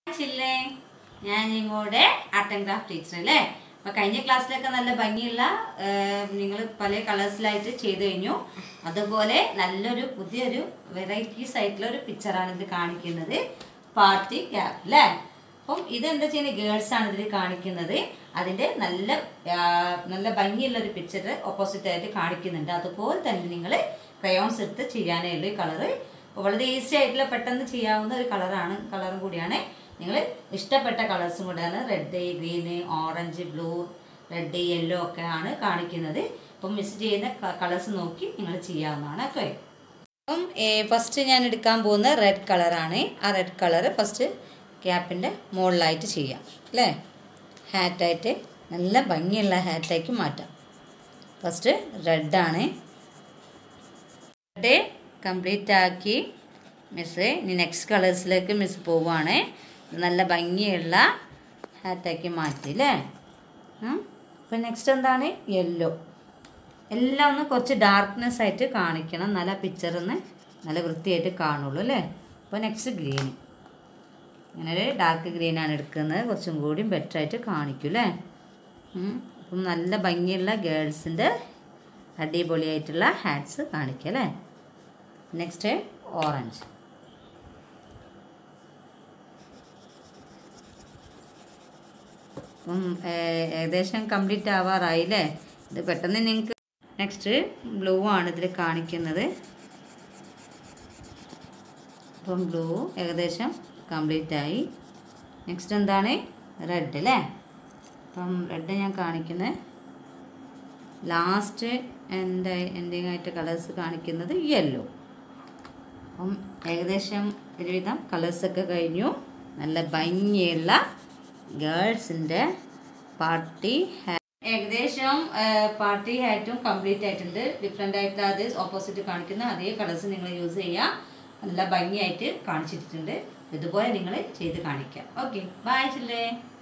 ചില്ലേ ഞാൻ നിങ്ങളുടെ art and craft teacher അല്ലേ അപ്പൊ കഴിഞ്ഞ ക്ലാസ്സിലൊക്കെ നല്ല ഭംഗിയുള്ള നിങ്ങൾ പല കളേഴ്സിലായിട്ട് ചെയ്തു കഴിഞ്ഞു അതുപോലെ നല്ലൊരു പുതിയൊരു വെറൈറ്റീസ് ആയിട്ടുള്ള ഒരു പിക്ചറാണ് ഇത് കാണിക്കുന്നത് പാർട്ടി ക്യാപ്പ് അല്ലേ അപ്പം ഇതെന്താ ചെയ്യുന്നത് ഗേൾസ് ആണ് ഇതിൽ കാണിക്കുന്നത് അതിന്റെ നല്ല ആ, നല്ല ഭംഗിയുള്ള ഒരു പിക്ചർ ഓപ്പോസിറ്റ് ആയിട്ട് കാണിക്കുന്നുണ്ട് അതുപോലെ തന്നെ നിങ്ങൾ ക്രയോൺസ് എടുത്ത് ചെയ്യാനേ ഉള്ളൂ ഈ കളറ് വളരെ ഈസി ആയിട്ടുള്ള പെട്ടെന്ന് ചെയ്യാവുന്ന ഒരു കളറാണ് കളറും കൂടിയാണ് നിങ്ങൾ ഇഷ്ടപ്പെട്ട കളേഴ്സും കൂടെയാണ് red green orange blue red yellow ഒക്കെ ആണ് കാണിക്കുന്നത് അപ്പം മിസ് ചെയ്യുന്ന കളേഴ്സ് നോക്കി നിങ്ങൾ ചെയ്യാവുന്നതാണ് ഓക്കെ അപ്പം ഫസ്റ്റ് ഞാൻ എടുക്കാൻ പോകുന്ന റെഡ് കളറാണ് ആ റെഡ് കളറ് ഫസ്റ്റ് ക്യാപ്പിൻ്റെ മുകളിലായിട്ട് ചെയ്യാം അല്ലേ ഹാറ്റായിട്ട് നല്ല ഭംഗിയുള്ള ഹാറ്റാക്കി മാറ്റാം ഫസ്റ്റ് റെഡാണ് റെഡ് കംപ്ലീറ്റ് ആക്കി മിസ് ഇനി നെക്സ്റ്റ് കളേഴ്സിലേക്ക് മിസ് പോവുകയാണ് നല്ല ഭംഗിയുള്ള ഹാറ്റാക്കി മാറ്റി അല്ലേ അപ്പം നെക്സ്റ്റ് എന്താണ് യെല്ലോ എല്ലാം ഒന്ന് കുറച്ച് ഡാർക്ക്നെസ് ആയിട്ട് കാണിക്കണം നല്ല പിക്ചറിന്ന് നല്ല വൃത്തിയായിട്ട് കാണുള്ളൂ അല്ലേ അപ്പോൾ നെക്സ്റ്റ് ഗ്രീൻ ഇങ്ങനെ ഒരു ഡാർക്ക് ഗ്രീനാണ് എടുക്കുന്നത് കുറച്ചും കൂടി ബെറ്റർ ആയിട്ട് കാണിക്കും അല്ലേ ഉം. അപ്പം നല്ല ഭംഗിയുള്ള ഗേൾസിൻ്റെ അടിപൊളിയായിട്ടുള്ള ഹാറ്റ്സ് കാണിക്കുക അല്ലേ നെക്സ്റ്റ് ഓറഞ്ച് അപ്പം ഏ- ഏകദേശം കംപ്ലീറ്റ് ആവാറായില്ലേ ഇത് പെട്ടെന്ന് നിങ്ങൾക്ക് നെക്സ്റ്റ് ബ്ലൂ ആണ് ഇതിൽ കാണിക്കുന്നത് അപ്പം ബ്ലൂ ഏകദേശം കംപ്ലീറ്റ് ആയി നെക്സ്റ്റ് എന്താണ് റെഡ് അല്ലേ അപ്പം റെഡ് ഞാൻ കാണിക്കുന്നത് ലാസ്റ്റ് എൻ്റെ എൻഡിങ് ആയിട്ട് കളേഴ്സ് കാണിക്കുന്നത് യെല്ലോ അപ്പം ഏകദേശം ഒരുവിധം കളേഴ്സൊക്കെ കഴിഞ്ഞു നല്ല ഭംഗിയുള്ള ഗേൾസിൻ്റെ പാർട്ടി ഏകദേശം പാർട്ടി ഹാറ്റും കംപ്ലീറ്റ് ആയിട്ടുണ്ട് ഡിഫറെൻ്റ് ആയിട്ട് അത് ഓപ്പോസിറ്റ് കാണിക്കുന്ന അതേ കളേഴ്സ് നിങ്ങൾ യൂസ് ചെയ്യുക നല്ല ഭംഗിയായിട്ട് കാണിച്ചിട്ടുണ്ട് ഇതുപോലെ നിങ്ങൾ ചെയ്ത് കാണിക്കുക ഓക്കെ ബൈ ചില്ലേ